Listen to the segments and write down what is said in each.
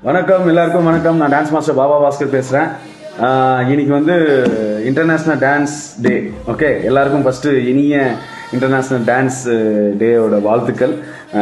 வணக்கம் எல்லாருக்கும் வணக்கம் நான் டான்ஸ் மாஸ்டர் பாபா பாஸ்கர் பேசுகிறேன் இன்னைக்கு வந்து இன்டர்நேஷ்னல் டான்ஸ் டே ஓகே எல்லாருக்கும் ஃபஸ்ட்டு இனிய இன்டர்நேஷ்னல் டான்ஸ் டேயோட வாழ்த்துக்கள்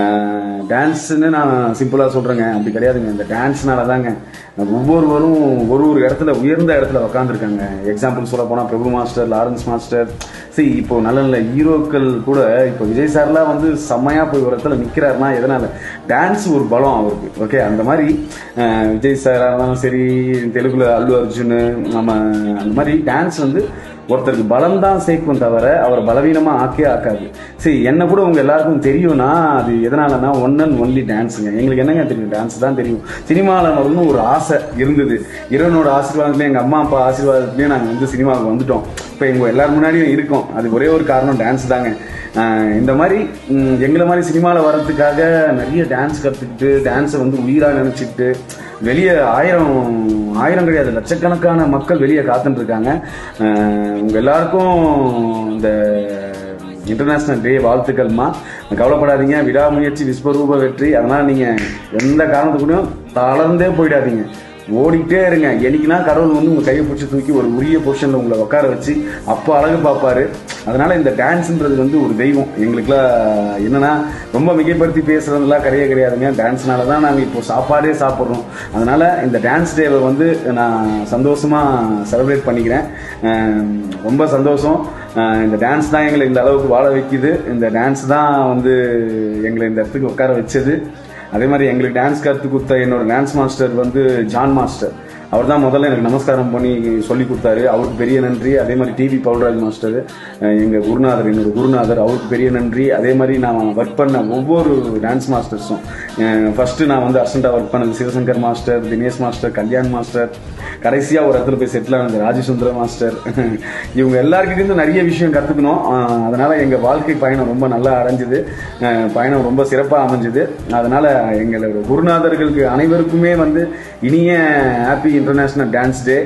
டான்ஸ்னு நான் சிம்பிளாக சொல்கிறேங்க அப்படி கிடையாதுங்க இந்த டான்ஸ்னால தாங்க ஒவ்வொருவரும் ஒரு ஒரு இடத்துல உயர்ந்த இடத்துல உக்காந்துருக்காங்க எக்ஸாம்பிள் சொல்ல போனால் பிரபு மாஸ்டர் லாரன்ஸ் மாஸ்டர் சரி இப்போ நல்ல நல்ல ஹீரோக்கள் கூட இப்போ விஜய் சார்லாம் வந்து செம்மையாக போய் ஒரு இடத்துல நிற்கிறாருன்னா எதனால் டான்ஸ் ஒரு பலம் அவருக்கு ஓகே அந்த மாதிரி அஹ், விஜய் சாராக இருந்தாலும் சரி தெலுங்குல அல்லு அர்ஜுன் நம்ம அந்த மாதிரி டான்ஸ் வந்து ஒருத்தருக்கு பலம் தான் சேர்க்கும் தவிர அவரை பலவீனமா ஆக்கே ஆக்காது சரி என்ன கூட உங்க எல்லாருக்கும் தெரியும்னா அது எதனாலனா ஒன் அண்ட் ஒன்லி டான்ஸுங்க எங்களுக்கு என்னங்க தெரியும் டான்ஸ் தான் தெரியும் சினிமாவில் வரணும்னு ஒரு ஆசை இருந்தது இறைவனோட ஆசீர்வாதத்துலேயும் எங்கள் அம்மா அப்பா ஆசீர்வாதத்துலேயும் நாங்கள் வந்து சினிமாவுக்கு வந்துட்டோம் இப்போ எங்கள் எல்லார் முன்னாடியும் இருக்கோம் அது ஒரே ஒரு காரணம் டான்ஸ் தாங்க ஆஹ் இந்த மாதிரி ம், எங்களை மாதிரி சினிமாவில் வர்றதுக்காக நிறைய டான்ஸ் கற்றுக்கிட்டு டான்ஸை வந்து உயிராக நினச்சிக்கிட்டு வெளியே ஆயிரம் ஆயிரம் கிடையாது லட்சக்கணக்கான மக்கள் வெளியே காத்துட்டு இருக்காங்க ஆஹ் உங்க எல்லாருக்கும் இந்த இன்டர்நேஷ்னல் டே வாழ்த்துக்கள்மா கவலைப்படாதீங்க விடாமுயற்சி விஸ்வரூப வெற்றி அதனால நீங்க எந்த காரணத்துக்குள்ளயும் தளர்ந்தே போயிடாதீங்க ஓடிக்கிட்டே இருங்க என்னைக்குனா கடவுள் வந்து உங்க கையை பிடிச்சி தூக்கி ஒரு உரிய பொசிஷன்ல உங்களை உட்கார வச்சு அப்போ அழகு பார்ப்பாரு அதனால இந்த டான்ஸ்ன்றது வந்து ஒரு தெய்வம் எங்களுக்குலாம் என்னன்னா ரொம்ப மிகைப்படுத்தி பேசுறதுலாம் கிடையவே கிடையாதுங்க டான்ஸ்னால தான் நாங்கள் இப்போ சாப்பாடே சாப்பிட்றோம் அதனால இந்த டான்ஸ் டேவை வந்து நான் சந்தோஷமா செலிப்ரேட் பண்ணிக்கிறேன் அஹ் ரொம்ப சந்தோஷம் அஹ் இந்த டான்ஸ் தான் எங்களை இந்த அளவுக்கு வாழ வைக்குது இந்த டான்ஸ் தான் வந்து எங்களை இந்த இடத்துக்கு உட்கார வச்சது அதே மாதிரி எங்களுக்கு டான்ஸ் கற்றுக் கொடுத்த என்னோட டான்ஸ் மாஸ்டர் வந்து ஜான் மாஸ்டர் அவர் தான் முதல்ல எனக்கு நமஸ்காரம் பண்ணி சொல்லி கொடுத்தாரு அவருக்கு பெரிய நன்றி அதே மாதிரி டிவி பவுல்ராஜ் மாஸ்டர் அஹ் எங்க குருநாதர் என்னோட குருநாதர் அவருக்கு பெரிய நன்றி அதே மாதிரி நான் ஒர்க் பண்ண ஒவ்வொரு டான்ஸ் மாஸ்டர்ஸும் ஃபர்ஸ்ட் நான் வந்து அசண்டா ஒர்க் பண்ணது Sivasankar master Dinesh master Kalyan master கடைசியா ஒரு இடத்துல போய் செட்டில் ஆனது ராஜசுந்தர மாஸ்டர் இவங்க எல்லாருக்கிட்டையும் நிறைய விஷயம் கத்துக்கணும் அஹ் அதனால எங்க வாழ்க்கை பயணம் ரொம்ப நல்லா அடைஞ்சது அஹ் பயணம் ரொம்ப சிறப்பா அமைஞ்சது அதனால எங்களோட குருநாதர்களுக்கு அனைவருக்குமே வந்து இனிய happy international dance day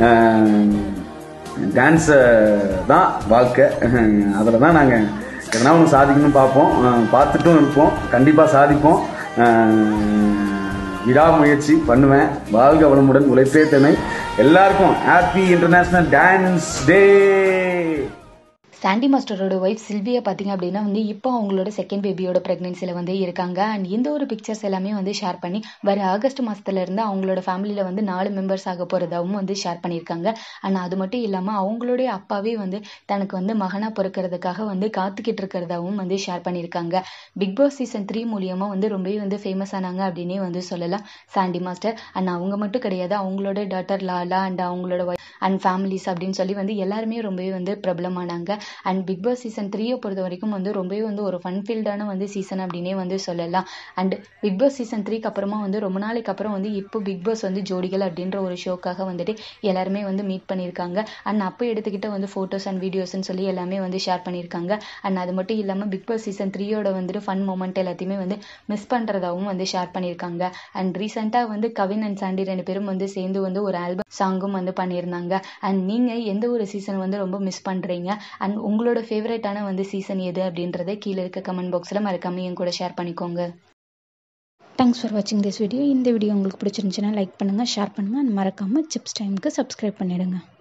dance தான் வாழ்க்கை அதில் தான் நாங்கள் எதனா ஒன்று சாதிக்கணும்னு பார்ப்போம் அஹ் பார்த்துட்டும் இருப்போம் கண்டிப்பாக சாதிப்போம் அஹ் விடாமுயற்சி பண்ணுவேன் வாழ்க வளமுடன் உழைப்பே திணை எல்லாருக்கும் happy international dance day Sandy மாஸ்டரோட ஒய்ஃப் சில்வியா பார்த்தீங்க அப்படின்னா வந்து இப்போ அவங்களோட செகண்ட் பேபியோட ப்ரெக்னென்சியில் வந்து இருக்காங்க அண்ட் இந்த ஒரு பிக்சர்ஸ் எல்லாமே வந்து ஷேர் பண்ணி வர ஆகஸ்ட் மாசத்துல இருந்து அவங்களோட ஃபேமிலியில் வந்து நாலு மெம்பர்ஸ் ஆக போகிறதாவும் வந்து ஷேர் பண்ணியிருக்காங்க அண்ட் அது மட்டும் இல்லாமல் அவங்களுடைய அப்பாவே வந்து தனக்கு வந்து மகனாக பிறக்கிறதுக்காக வந்து காத்துக்கிட்டு இருக்கிறதாவும் வந்து ஷேர் பண்ணியிருக்காங்க பிக் பாஸ் சீசன் த்ரீ மூலியமாக வந்து ரொம்பவே வந்து ஃபேமஸ் ஆனாங்க அப்படின்னே வந்து சொல்லலாம் சாண்டி மாஸ்டர் அண்ட் அவங்க மட்டும் கிடையாது அவங்களோட டாட்டர் லாலா அண்ட் அவங்களோட அண்ட் ஃபேமிலிஸ் அப்படின்னு சொல்லி வந்து எல்லாருமே ரொம்பவே வந்து பிரபலமானாங்க அண்ட் பிக் பாஸ் சீசன் த்ரீயை பொறுத்த வரைக்கும் வந்து ரொம்பவே வந்து ஒரு ஃபன் ஃபீல்டான வந்து சீசன் அப்படின்னே வந்து சொல்லலாம் அண்ட் பிக் பாஸ் சீசன் த்ரீக்கு அப்புறமா வந்து ரொம்ப நாளைக்கு அப்புறம் வந்து இப்போ பிக் பாஸ் வந்து ஜோடிகள் அப்படின்ற ஒரு ஷோக்காக வந்துட்டு எல்லாருமே வந்து மீட் பண்ணியிருக்காங்க அண்ட் அப்போ எடுத்துக்கிட்ட வந்து ஃபோட்டோஸ் அண்ட் வீடியோஸ்னு சொல்லி எல்லாமே வந்து ஷேர் பண்ணியிருக்காங்க அண்ட் அது மட்டும் இல்லாமல் பிக் பாஸ் சீசன் த்ரீயோட வந்துட்டு ஃபன் மூமெண்ட் எல்லாத்தையுமே வந்து மிஸ் பண்ணுறதாகவும் வந்து ஷேர் பண்ணியிருக்காங்க அண்ட் ரீசெண்டாக வந்து கவின் அண்ட் சாண்டி ரெண்டு பேரும் வந்து சேர்ந்து வந்து ஒரு ஆல்பம் சாங்கும் வந்து பண்ணியிருந்தாங்க அண்ட் நீங்கள் எந்த ஒரு சீசன் வந்து ரொம்ப மிஸ் பண்ணுறீங்க அண்ட் உங்களோட ஃபேவரட்டான வந்து சீசன் எது அப்படின்றத கீழே இருக்க கமெண்ட் பாக்ஸில் மறக்காம என் கூட ஷேர் பண்ணிக்கோங்க தேங்க்ஸ் ஃபார் வாட்சிங் திஸ் வீடியோ இந்த வீடியோ உங்களுக்கு பிடிச்சிருந்துச்சுன்னா லைக் பண்ணுங்கள் ஷேர் பண்ணுங்கள் மறக்காமல் சிப்ஸ் டைமுக்கு சப்ஸ்கிரைப் பண்ணிடுங்க